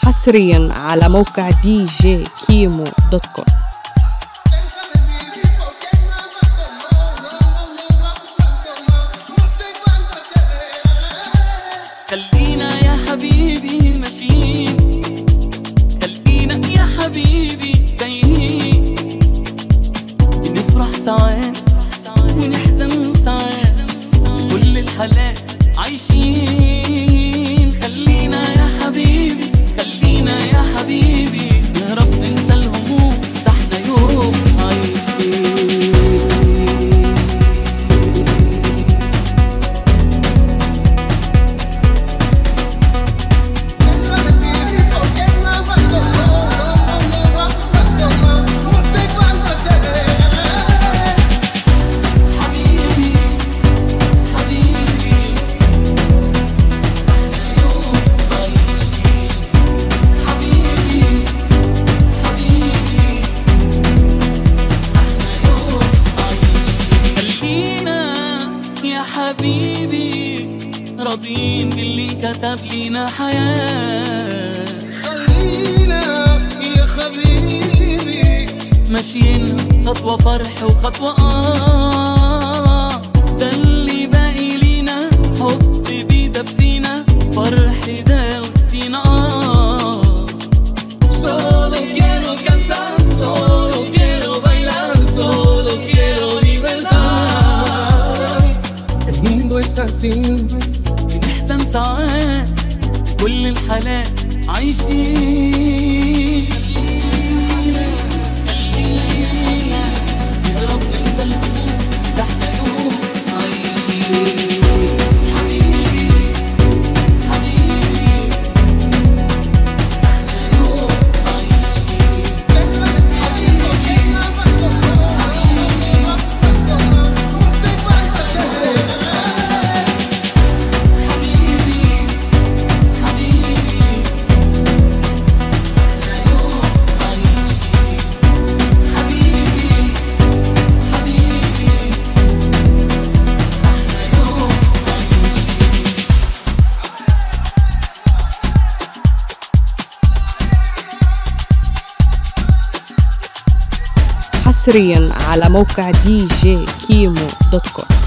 حصريا على موقع دي جي كيمو دوت كوم خلينا يا حبيبي ماشيين خلينا يا حبيبي تايهين بنفرح ساعات ونحزن ساعات كل الحالات عايشين خلينا يا حبيبي خلينا يا حبيبي نهرب ننسى الهموم ده احنا يوم عايشين حبيبي حبيبي احنا يوم عايشين حبيبي حبيبي احنا يوم عايشين خلينا يا حبيبي راضيين باللي كتب لينا حياة خلينا يا حبيبي ماشيين خطوة فرح وخطوة آه ده اللي باقي لينا حب بيدفينا فرح ده ودينا آه Solo quiero cantar, solo quiero bailar, solo quiero libertad. El mundo es así, بنحزن ساعات كل الحالات عايشين خلينا خلينا نهرب ننسى الهموم ده احنا يوم عايشين حبيبي حبيبي احنا يوم عايشين حبيبي حبيبي احنا يوم عايشين حبيبي حبيبي احنا يوم عايشين حصريا على موقع دي جي كيمو دوت كوم